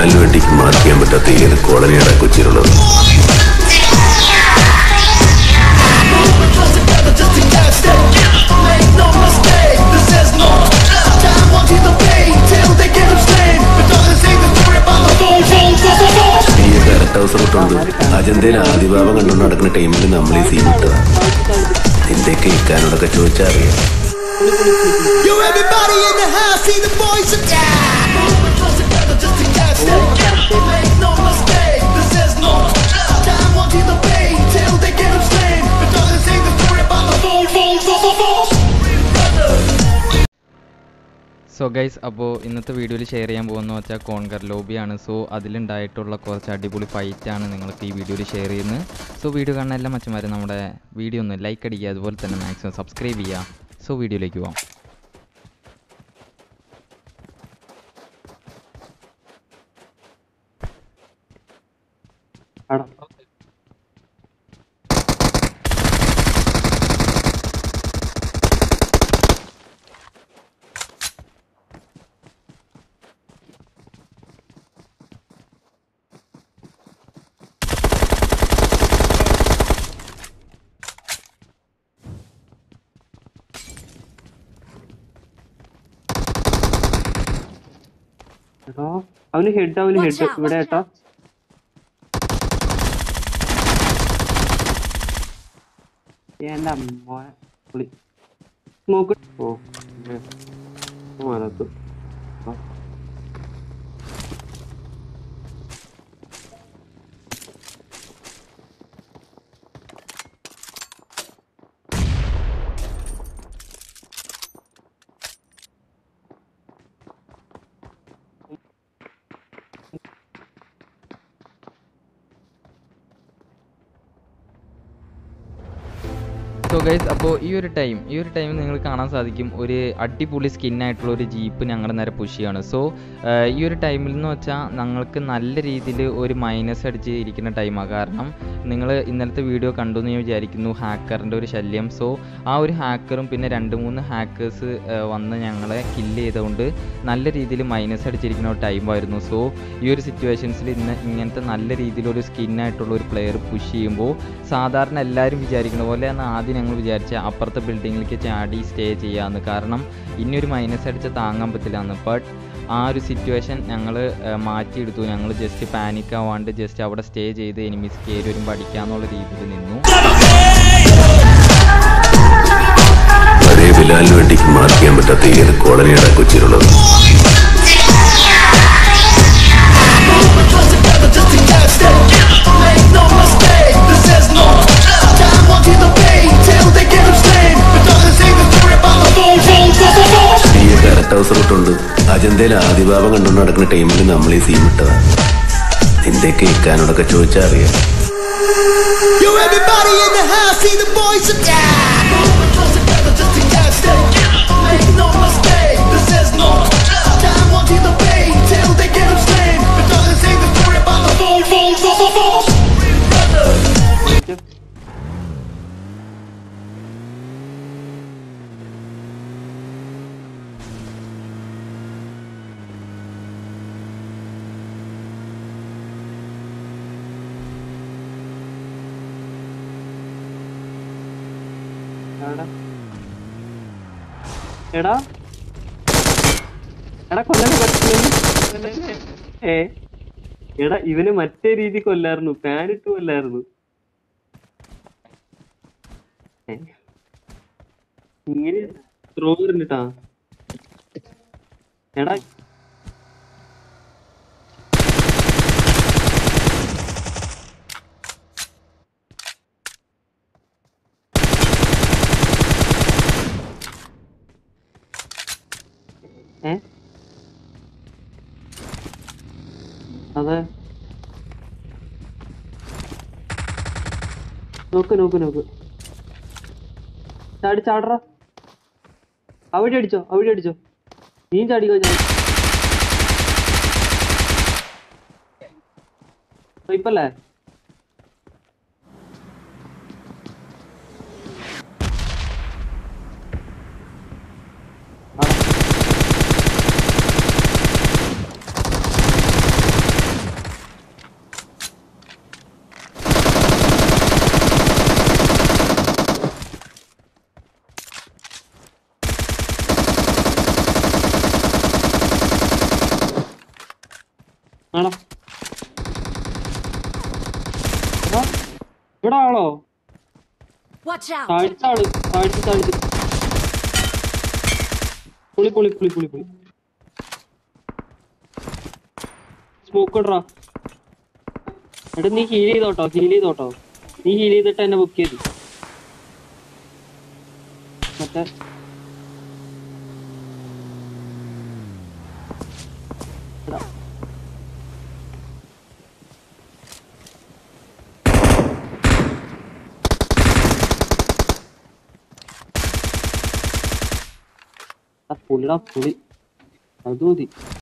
ബിലാലിന് വേണ്ടി മാർക്ക് ചെയ്യാൻ പറ്റാത്ത ഏത് കോളനിയാണ് കൊച്ചിയിലുള്ളത് ഈ കറക്റ്റ് ഹൗസ് റൂട്ടുണ്ട് അജന്തയിൽ ആദിഭാവം കണ്ടുകൊണ്ട് നടക്കുന്ന ടൈമിൽ നമ്മൾ ഈ സീൻ ഇട്ടതാ നിന്റെയൊക്കെ ഇക്കാനോടൊക്കെ ചോദിച്ചാൽ അറിയാം Yo, everybody in the house, see the boys are down. Moving close together just to catch them. Make no mistake, this is no time. Won't see the pain till they get them slain. But doesn't say the story about the phone, phone, phone, phone, phone. So guys അപ്പോൾ ഇന്നത്തെ വീഡിയോയിൽ share ചെയ്യാൻ പോകുന്ന വെച്ചാൽ conquer ലോബിയാണ് so അതിലുണ്ടായിട്ടുള്ള കുറച്ച് അടിപൊളി ഫൈറ്റാണ് നിങ്ങൾക്ക് ഈ വീഡിയോയിൽ ഷെയർ ചെയ്യുന്നത് സോ വീഡിയോ കാണുന്ന എല്ലാ മച്ചന്മാരും നമ്മുടെ വീഡിയോ ഒന്ന് ലൈക്ക് അടിക്കുക അതുപോലെ തന്നെ മാക്സിമം സബ്സ്ക്രൈബ് ചെയ്യുക സോ വീഡിയോയിലേക്ക് പോകാം എടാ അവന് ഹെഡ് അവന് ഹെഡ് ഇവിടെ ഏട്ടാ എന്റെ അമ്മ പുളി സ്മോക്ക് ഓ മനത്തു സോ ഗൈസ് അപ്പോൾ ഈ ഒരു ടൈം ഈ ഒരു ടൈം നിങ്ങൾ കാണാൻ സാധിക്കും ഒരു അടിപൊളി സ്കിന്നായിട്ടുള്ള ഒരു ജീപ്പ് ഞങ്ങളുടെ നേരെ പുഷ് ചെയ്യാണ് സോ ഈ ഒരു ടൈമിൽ എന്ന് വെച്ചാൽ ഞങ്ങൾക്ക് നല്ല രീതിയിൽ ഒരു മൈനസ് അടിച്ച് ഇരിക്കുന്ന ടൈമാണ് കാരണം നിങ്ങൾ ഇന്നലത്തെ വീഡിയോ കണ്ടു എന്ന് ഞാൻ വിചാരിക്കുന്നു ഹാക്കറിൻ്റെ ഒരു ശല്യം സോ ആ ഒരു ഹാക്കറും പിന്നെ രണ്ട് മൂന്ന് ഹാക്കേഴ്സ് വന്ന് ഞങ്ങളെ കില്ല് ചെയ്തുകൊണ്ട് നല്ല രീതിയിൽ മൈനസ് അടിച്ചിരിക്കുന്ന ഒരു ടൈമായിരുന്നു സോ ഈ ഒരു സിറ്റുവേഷൻസിൽ ഇന്ന് ഇങ്ങനത്തെ നല്ല രീതിയിലൊരു സ്കിന്നായിട്ടുള്ള ഒരു പ്ലെയർ പുഷ് ചെയ്യുമ്പോൾ സാധാരണ എല്ലാവരും വിചാരിക്കുന്ന പോലെ ആണ് ആദ്യം ഞങ്ങൾ വിചാരിച്ച അപ്പുറത്തെ ബിൽഡിങ്ങിലേക്ക് ചാടി സ്റ്റേ ചെയ്യാമെന്ന് കാരണം ഇനി ഒരു മൈനസ് അടിച്ച് താങ്ങാൻ പറ്റില്ല ബട്ട് ആ ഒരു സിറ്റുവേഷൻ ഞങ്ങൾ മാറ്റിയെടുത്തു ഞങ്ങൾ ജസ്റ്റ് പാനിക് ആവാണ്ട് ജസ്റ്റ് അവിടെ സ്റ്റേ ചെയ്ത് എനിമീസ് കയറി വരുമ്പോൾ അടിക്കാന്നുള്ള രീതിയിൽ നിന്നു അതേ ബിലാലിന് വേണ്ടി മാർക്ക് ചെയ്യാൻ പറ്റാത്ത ഏത് കോളനിയാണ് കൊച്ചിയിലുള്ളത് Moving close together just to catch them. Make no mistake, this is no time. Won't see the pain till they get them slain. But doesn't say the story about the phone, phone, phone, phone. ഈ correct house റൂട്ടുണ്ട് അജന്തയിൽ ആദിഭാവം കണ്ടുകൊണ്ട് നടക്കുന്ന ടൈമിൽ നമ്മൾ ഈ scene ഇട്ടതാ നിന്റെയൊക്കെ ഇക്കാനോടൊക്കെ ചോദിച്ചാൽ അറിയാം Yo, everybody in the house, see the boys are down. Moving close together just to catch them. Make no mistake, this is no time. Won't see the pain till they get them slain. But doesn't say the story about the phone, phone, phone, phone. എടാ എടാ എടാ കൊല്ലനെ പറ്റില്ല ഏ എടാ ഇവന് മറ്റേ രീതി കൊല്ലായിരുന്നു pan ഇട്ട് കൊല്ലായിരുന്നു ഏ? ഇങ്ങനെ ത്രോ പറഞ്ഞിട്ടാ എടാ ഏ അതെ നോക്ക് നോക്ക് നോക്ക് ചാടി ചാടറ അവിടെ അടിച്ചോ അവിടെ അടിച്ചോ നീ ചാടിക്കോ ഞാൻ ഇപ്പല്ലേ ആണോ എടാ, ഇവിടെ ആളോ Watch out! താഴ്ച ആള് താഴ്ച താഴ്ച പുളി പുളി പുളി പുളി പുളി സ്മോക്ക് ഇടറാ എടാ നീ ഹീൽ ചെയ്തോട്ടോ ഹീൽ ചെയ്തോട്ടോ നീ ഹീൽ ചെയ്തിട്ട് എന്നെ ബുക്ക് ചെയ്തു മറ്റേ എടാ ആ പുളിടാ പുളി അത് മതി